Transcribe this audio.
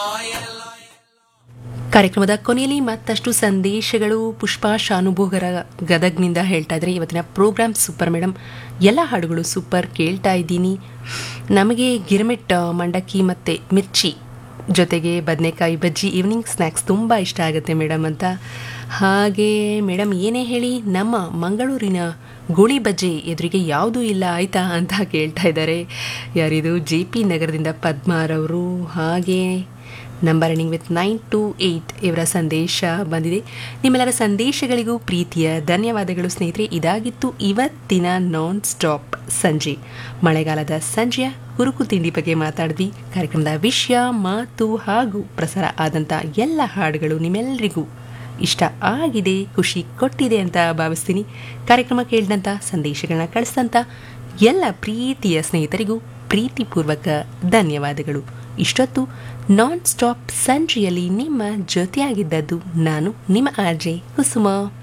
ಕಾರ್ಯಕ್ರಮದ ಕೊನೆಯಲ್ಲಿ ಮತ್ತಷ್ಟು ಸಂದೇಶಗಳು ಪುಷ್ಪಾ ಶಾನುಭೋಗರ ಗದಗ್ನಿಂದ ಹೇಳ್ತಾ ಇದ್ರೆ ಇವತ್ತಿನ ಪ್ರೋಗ್ರಾಮ್ ಸೂಪರ್ ಮೇಡಮ್ ಎಲ್ಲ ಹಾಡುಗಳು ಸೂಪರ್ ಕೇಳ್ತಾ ಇದ್ದೀನಿ ನಮಗೆ ಗಿರ್ಮಿಟ್ ಆ, ಮಂಡಕ್ಕಿ ಮತ್ತು ಮಿರ್ಚಿ ಜೊತೆಗೆ ಬದನೆಕಾಯಿ ಬಜ್ಜಿ ಈವ್ನಿಂಗ್ ಸ್ನ್ಯಾಕ್ಸ್ ತುಂಬ ಇಷ್ಟ ಆಗುತ್ತೆ ಮೇಡಮ್ ಅಂತ ಹಾಗೆ ಮೇಡಮ್ ಏನೇ ಹೇಳಿ ನಮ್ಮ ಮಂಗಳೂರಿನ ಗೋಳಿ ಬಜ್ಜಿ ಎದುರಿಗೆ ಯಾವುದೂ ಇಲ್ಲ ಆಯ್ತಾ ಅಂತ ಕೇಳ್ತಾ ಇದ್ದಾರೆ ಯಾರಿದು ಜೆ ಪಿ ನಗರದಿಂದ ಪದ್ಮಾರವರು ಹಾಗೆ number ending with nine two eight ಇವರ ಸಂದೇಶ ಬಂದಿದೆ ನಿಮ್ಮೆಲ್ಲರ ಸಂದೇಶಗಳಿಗೂ ಪ್ರೀತಿಯ ಧನ್ಯವಾದಗಳು ಸ್ನೇಹಿತರೆ ಇದಾಗಿತ್ತು ಇವತ್ತಿನ ನಾನ್ ಸ್ಟಾಪ್ ಸಂಜೆ ಮಳೆಗಾಲದ ಸಂಜೆಯ ಹುರುಕು ತಿಂಡಿ ಬಗ್ಗೆ ಮಾತಾಡಿದ್ವಿ ಕಾರ್ಯಕ್ರಮದ ವಿಷಯ ಮಾತು ಹಾಗೂ ಪ್ರಸಾರ ಆದಂಥ ಎಲ್ಲ ಹಾಡುಗಳು ನಿಮ್ಮೆಲ್ಲರಿಗೂ ಇಷ್ಟ ಆಗಿದೆ ಖುಷಿ ಕೊಟ್ಟಿದೆ ಅಂತ ಭಾವಿಸ್ತೀನಿ ಕಾರ್ಯಕ್ರಮ ಕೇಳಿದಂಥ ಸಂದೇಶಗಳನ್ನ ಕಳಿಸಿದಂಥ ಎಲ್ಲ ಪ್ರೀತಿಯ ಸ್ನೇಹಿತರಿಗೂ ಪ್ರೀತಿಪೂರ್ವಕ ಧನ್ಯವಾದಗಳು ಇಷ್ಟೊತ್ತು ನಾನ್ ಸ್ಟಾಪ್ ಸಂಜೆಯಲ್ಲಿ ನಿಮ್ಮ ಜೊತೆಯಾಗಿದ್ದದ್ದು ನಾನು ನಿಮ್ಮ ಆರ್ಜೆ ಕುಸುಮ